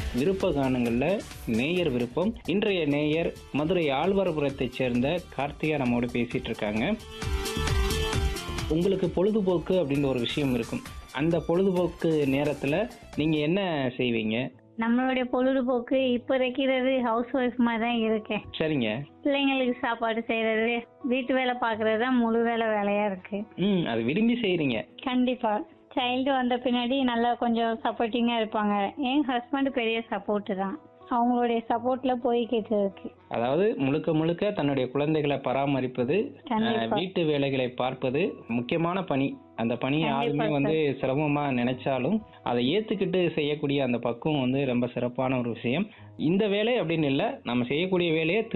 விருப்ப கானங்கள்ல நேயர் விருப்பம் இன்றைய நேயர் மதுரை ஆழ்வார்புரத்தைச் சேர்ந்த கார்த்திகா நம்மோட பேசிட்டு இருக்காங்க உங்களுக்கு பொழுதுபோக்கு அப்படின்ற ஒரு விஷயம் இருக்கும் அந்த பொழுதுபோக்கு நேரத்துல நீங்க என்ன செய்வீங்க நம்மளுடைய பொழுதுபோக்கு இப்போ இருக்கிறது ஹவுஸ் ஒய்ஃப் மாதிரி தான் இருக்கேன் சரிங்க பிள்ளைங்களுக்கு சாப்பாடு செய்யறது வீட்டு வேலை பார்க்கறது தான் முழு வேலை வேலையா இருக்கு ம் அது விரும்பி செய்றீங்க கண்டிப்பா சைல்டு வந்த பின்னாடி நல்லா கொஞ்சம் சப்போர்ட்டிங்கா இருப்பாங்க என் ஹஸ்பண்ட் பெரிய சப்போர்ட் தான் அவங்களுடைய சப்போர்ட்ல போய்கிட்டு இருக்கு அதாவது முழுக்க முழுக்க தன்னுடைய குழந்தைகளை பராமரிப்பது கண்டிப்பா. அஹ், வீட்டு வேலைகளை பார்ப்பது முக்கியமான பணி அந்த பணியை கண்டிப்பா யாருமே சார். வந்து சிரமமா நினைச்சாலும் அதை ஏத்துக்கிட்டு செய்யக்கூடிய அந்த பக்குவம் வந்து ரொம்ப சிறப்பான ஒரு விஷயம் இந்த வேலை அப்படின்னு இல்லை நம்ம செய்யக்கூடிய வேலையை